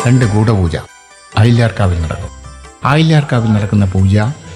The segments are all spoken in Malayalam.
രണ്ട് ഗൂഢപൂജ ആയില്യാർക്കാവിൽ നടക്കും ആയില്യാർക്കാവിൽ നടക്കുന്ന പൂജ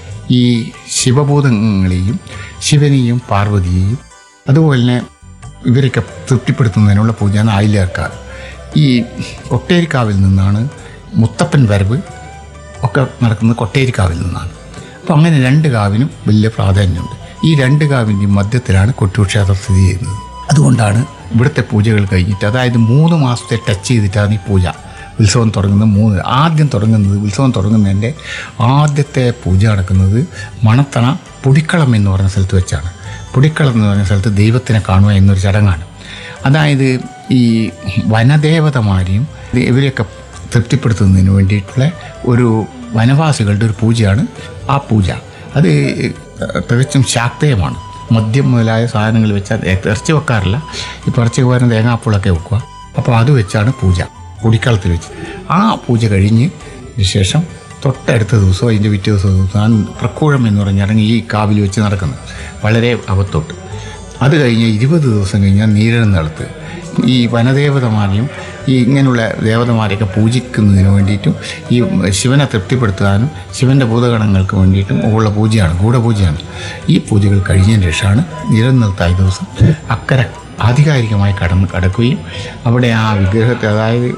ഈ ശിവഭൂതങ്ങളെയും ശിവനെയും പാർവതിയെയും അതുപോലെ തന്നെ ഇവരൊക്കെ തൃപ്തിപ്പെടുത്തുന്നതിനുള്ള പൂജയാണ് ആയില്യാർക്കാവ് ഈ കൊട്ടേരിക്കാവിൽ നിന്നാണ് മുത്തപ്പൻ വരവ് ഒക്കെ നടക്കുന്നത് കൊട്ടേരിക്കാവിൽ നിന്നാണ് അപ്പോൾ അങ്ങനെ രണ്ട് കാവിനും വലിയ പ്രാധാന്യമുണ്ട് ഈ രണ്ട് കാവിൻ്റെയും മധ്യത്തിലാണ് കൊട്ടൂർ ക്ഷേത്രം സ്ഥിതി ചെയ്യുന്നത് അതുകൊണ്ടാണ് ഇവിടുത്തെ പൂജകൾ കഴിഞ്ഞിട്ട് അതായത് മൂന്ന് മാസത്തെ ടച്ച് ചെയ്തിട്ടാണ് ഈ പൂജ ഉത്സവം തുടങ്ങുന്നത് മൂന്ന് ആദ്യം തുടങ്ങുന്നത് ഉത്സവം തുടങ്ങുന്നതിൻ്റെ ആദ്യത്തെ പൂജ നടക്കുന്നത് മണത്തണ പൊടിക്കളം എന്ന് പറഞ്ഞ സ്ഥലത്ത് വെച്ചാണ് പൊടിക്കളം എന്ന് പറഞ്ഞ സ്ഥലത്ത് ദൈവത്തിനെ കാണുക എന്നൊരു ചടങ്ങാണ് അതായത് ഈ വനദേവതമാരെയും ഇവരെയൊക്കെ തൃപ്തിപ്പെടുത്തുന്നതിന് വേണ്ടിയിട്ടുള്ള ഒരു വനവാസികളുടെ ഒരു പൂജയാണ് ആ പൂജ അത് തികച്ചും ശാക്തേയമാണ് മദ്യം മുതലായ സാധനങ്ങൾ വെച്ചാൽ ഇറച്ചി വെക്കാറില്ല ഇപ്പോൾ ഇറച്ചി പകരം തേങ്ങാപ്പൂളൊക്കെ വെക്കുക അപ്പോൾ അത് വെച്ചാണ് പൂജ പൊടിക്കളത്തിൽ വെച്ച് ആ പൂജ കഴിഞ്ഞ് ശേഷം തൊട്ടടുത്ത ദിവസം അതിൻ്റെ പിറ്റേ ദിവസം താൻ പ്രക്കൂഴം എന്ന് പറഞ്ഞ ചടങ്ങ് ഈ കാവിൽ വെച്ച് നടക്കുന്നത് വളരെ അകത്തോട്ട് അത് കഴിഞ്ഞ് ഇരുപത് ദിവസം കഴിഞ്ഞാൽ നീരെഴുന്നള്ളത്ത് ഈ വനദേവതമാരെയും ഈ ഇങ്ങനെയുള്ള ദേവതമാരെയൊക്കെ പൂജിക്കുന്നതിന് വേണ്ടിയിട്ടും ഈ ശിവനെ തൃപ്തിപ്പെടുത്താനും ശിവൻ്റെ ഭൂതഗണങ്ങൾക്ക് വേണ്ടിയിട്ടും ഉള്ള പൂജയാണ് ഗൂഢപൂജയാണ് ഈ പൂജകൾ കഴിഞ്ഞതിന് ശേഷമാണ് നിരനിർത്തായ ദിവസം അക്കരെ ആധികാരികമായി കടന്ന് കടക്കുകയും അവിടെ ആ വിഗ്രഹത്തെ അതായത്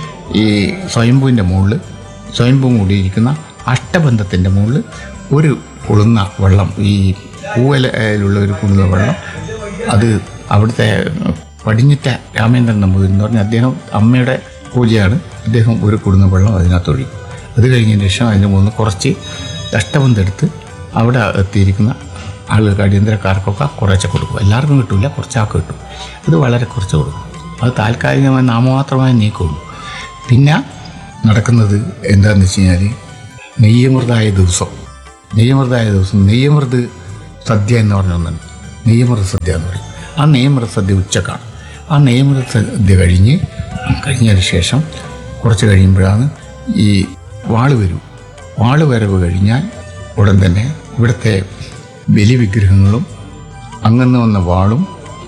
ഈ സ്വയംഭൂവിൻ്റെ മുകളിൽ സ്വയംഭൂ കൂടിയിരിക്കുന്ന അഷ്ടബന്ധത്തിൻ്റെ മുകളിൽ ഒരു കുളുന്ന വെള്ളം ഈ പൂവലയിലുള്ള ഒരു കുളുന്ന വെള്ളം അത് അവിടുത്തെ പടിഞ്ഞിറ്റ രാമേന്ദ്രൻ നമ്പൂതിരി എന്ന് പറഞ്ഞ അദ്ദേഹം അമ്മയുടെ പൂജയാണ് അദ്ദേഹം ഒരു കുടുന്ന വെള്ളം അതിനകത്ത് ഒഴിക്കും അത് കഴിഞ്ഞതിന് ശേഷം അതിന് മുകളിൽ കുറച്ച് അഷ്ടബന്ധം എടുത്ത് അവിടെ എത്തിയിരിക്കുന്ന ആളുകൾക്ക് അടിയന്തരക്കാർക്കൊക്കെ കുറേശ്ശെ കൊടുക്കും എല്ലാവർക്കും കിട്ടില്ല കുറച്ചാൾക്ക് കിട്ടും അത് വളരെ കുറച്ച് കൊടുക്കും അത് താൽക്കാലികമായി നാമമാത്രമായി നീക്കുള്ളൂ പിന്നെ നടക്കുന്നത് എന്താണെന്ന് വെച്ച് കഴിഞ്ഞാൽ നെയ്യമൃതായ ദിവസം നെയ്യമൃതായ ദിവസം നെയ്യമൃത് സദ്യ എന്ന് പറഞ്ഞ ഒന്നുണ്ട് നെയ്യമൃത സദ്യ എന്ന് പറയും ആ നെയ്യമൃത സദ്യ ഉച്ചക്കാണ് ആ നെയ്യമൃത സദ്യ കഴിഞ്ഞ് കഴിഞ്ഞതിന് ശേഷം കുറച്ച് കഴിയുമ്പോഴാണ് ഈ വാള് വരൂ വാള് വരവ് കഴിഞ്ഞാൽ ഉടൻ തന്നെ ഇവിടുത്തെ ബലി വിഗ്രഹങ്ങളും അങ്ങനെ വന്ന വാളും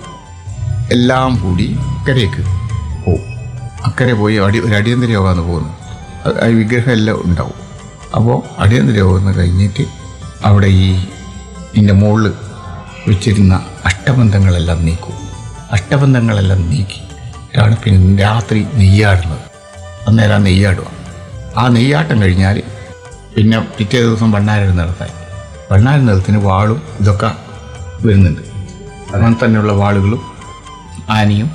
എല്ലാം കൂടി അക്കരയ്ക്ക് പോവും അക്കരെ പോയി അടി ഒരു അടിയന്തര യോഗമാണ് പോകുന്നത് അത് ആ വിഗ്രഹം എല്ലാം ഉണ്ടാവും അപ്പോൾ അടിയന്തര യോഗം കഴിഞ്ഞിട്ട് അവിടെ ഈ ഇതിൻ്റെ മുകളിൽ വെച്ചിരുന്ന അഷ്ടബന്ധങ്ങളെല്ലാം നീക്കും അഷ്ടബന്ധങ്ങളെല്ലാം നീക്കിയിട്ടാണ് പിന്നെ രാത്രി നെയ്യാടുന്നത് അന്നേരം നെയ്യാടുക ആ നെയ്യാട്ടം കഴിഞ്ഞാൽ പിന്നെ പിറ്റേ ദിവസം ഭണ്ണാരം നടത്താൻ ഭണ്ണാരം നിലത്തിന് വാളും ഇതൊക്കെ വരുന്നുണ്ട് അങ്ങനെ തന്നെയുള്ള വാളുകളും ആനയും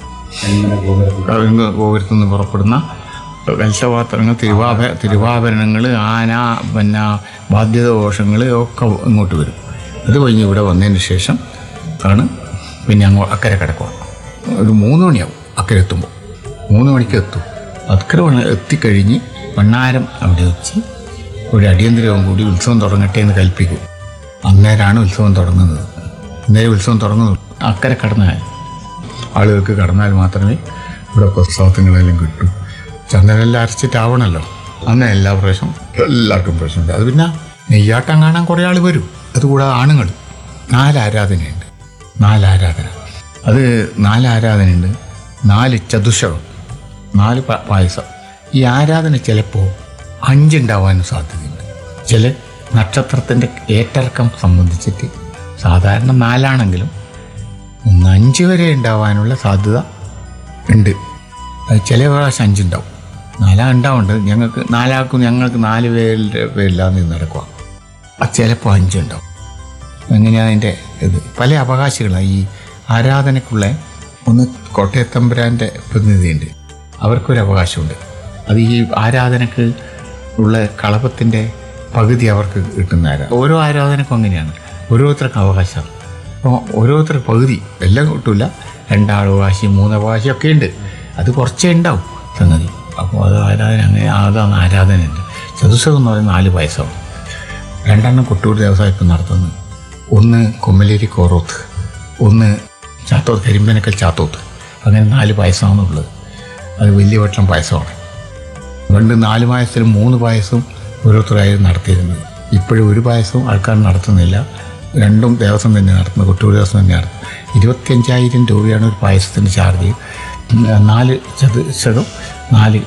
കവിങ്ങ് ഗോപുരത്തു നിന്ന് പുറപ്പെടുന്ന കൽശപാത്രങ്ങൾ തിരുവാഭ തിരുവാഭരണങ്ങൾ ആന പിന്നെ ബാധ്യതദോഷങ്ങൾ ഒക്കെ ഇങ്ങോട്ട് വരും അത് കഴിഞ്ഞ് ഇവിടെ വന്നതിന് ശേഷം ആണ് പിന്നെ അങ്ങോ അക്കരെ കിടക്കുക ഒരു മൂന്ന് മണിയാവും അക്കരെ എത്തുമ്പോൾ മൂന്ന് മണിക്ക് എത്തും അക്കരെ വന്ന് എത്തിക്കഴിഞ്ഞ് വണ്ണാരം അവിടെ വെച്ച് ഒരു അടിയന്തരവും കൂടി ഉത്സവം തുടങ്ങട്ടെ എന്ന് കൽപ്പിക്കും അന്നേരമാണ് ഉത്സവം തുടങ്ങുന്നത് അന്നേരം ഉത്സവം തുടങ്ങുന്നു അക്കരെ കടന്നാൽ ആളുകൾക്ക് കടന്നാൽ മാത്രമേ ഇവിടെ പുസ്തകങ്ങളെല്ലാം കിട്ടും ചന്ദനെല്ലാം അരച്ചിട്ടാവണമല്ലോ അന്ന് എല്ലാ പ്രാവശ്യം എല്ലാവർക്കും പ്രശ്നമുണ്ട് അത് പിന്നെ നെയ്യാട്ടം കാണാൻ കുറേ ആൾ വരും അതുകൂടാതെ ആണുങ്ങൾ നാല് ആരാധനയുണ്ട് നാല് ആരാധന അത് നാല് ആരാധനയുണ്ട് നാല് ചതുശകം നാല് പ- പായസം ഈ ആരാധന ചിലപ്പോൾ അഞ്ചുണ്ടാവാനും സാധ്യതയുണ്ട് ചില നക്ഷത്രത്തിൻ്റെ ഏറ്റർക്കം സംബന്ധിച്ചിട്ട് സാധാരണ നാലാണെങ്കിലും ഒന്ന് അഞ്ച് വരെ ഉണ്ടാവാനുള്ള സാധ്യത ഉണ്ട് അത് ചില പ്രാവശ്യം അഞ്ചുണ്ടാവും നാലാ ഉണ്ടാവുന്നുണ്ട് ഞങ്ങൾക്ക് നാലാൾക്കും ഞങ്ങൾക്ക് നാല് പേരുടെ പേരിലാണ് ഇത് നടക്കുക അത് ചിലപ്പോൾ അഞ്ചുണ്ടാവും എങ്ങനെയാണ് അതിൻ്റെ ഇത് പല അവകാശികളാണ് ഈ ആരാധനയ്ക്കുള്ള ഒന്ന് കോട്ടയത്തമ്പുരാൻ്റെ പ്രതിനിധിയുണ്ട് അവർക്കൊരു അവകാശമുണ്ട് അത് ഈ ആരാധനക്ക് ഉള്ള കളപത്തിൻ്റെ പകുതി അവർക്ക് കിട്ടുന്ന ആരാ ഓരോ ആരാധനക്കും അങ്ങനെയാണ് ഓരോരുത്തർക്കും അവകാശമാണ് അപ്പോൾ ഓരോരുത്തർക്ക് പകുതി എല്ലാം കിട്ടില്ല രണ്ടാവകാശി മൂന്നവകാശി ഒക്കെ ഉണ്ട് അത് കുറച്ചേ ഉണ്ടാവും സംഗതി അപ്പോൾ അത് ആരാധന അങ്ങനെ അതാണ് ആരാധനയുണ്ട് ചതുശകം എന്ന് പറയുന്നത് നാല് വയസ്സാണ് രണ്ടെണ്ണം കൊട്ടൂർ ദേവസ്വം ഇപ്പം നടത്തുന്നത് ഒന്ന് കൊമ്മലേരി കോറോത്ത് ഒന്ന് ചാത്തോത്ത് കരിമ്പനക്കൽ ചാത്തോത്ത് അങ്ങനെ നാല് പായസമാണുള്ളത് അത് വലിയ വട്ടം പായസമാണ് പണ്ട് നാല് പായസത്തിലും മൂന്ന് പായസവും ഓരോരുത്തരായിരുന്നു നടത്തിയിരുന്നത് ഇപ്പോഴും ഒരു പായസവും ആൾക്കാർ നടത്തുന്നില്ല രണ്ടും ദേവസ്വം തന്നെ നടത്തുന്നത് കൊട്ടൂർ ദേവസ്വം തന്നെയാണ് ഇരുപത്തിയഞ്ചായിരം രൂപയാണ് ഒരു പായസത്തിൻ്റെ ചാർജ് നാല് ചതുശതം നാല്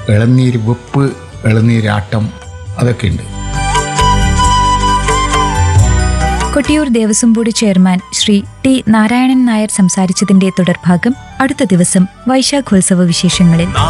ഇളനീര് വെപ്പ് ഇളനീരാട്ടം അതൊക്കെയുണ്ട് Kottiyoor Devaswom board chairman Shri T Narayanan Nair സംസാരിച്ചതിന്റെ തുടർഭാഗം അടുത്ത ദിവസം വൈശാഖോത്സവ വിശേഷങ്ങളിൽ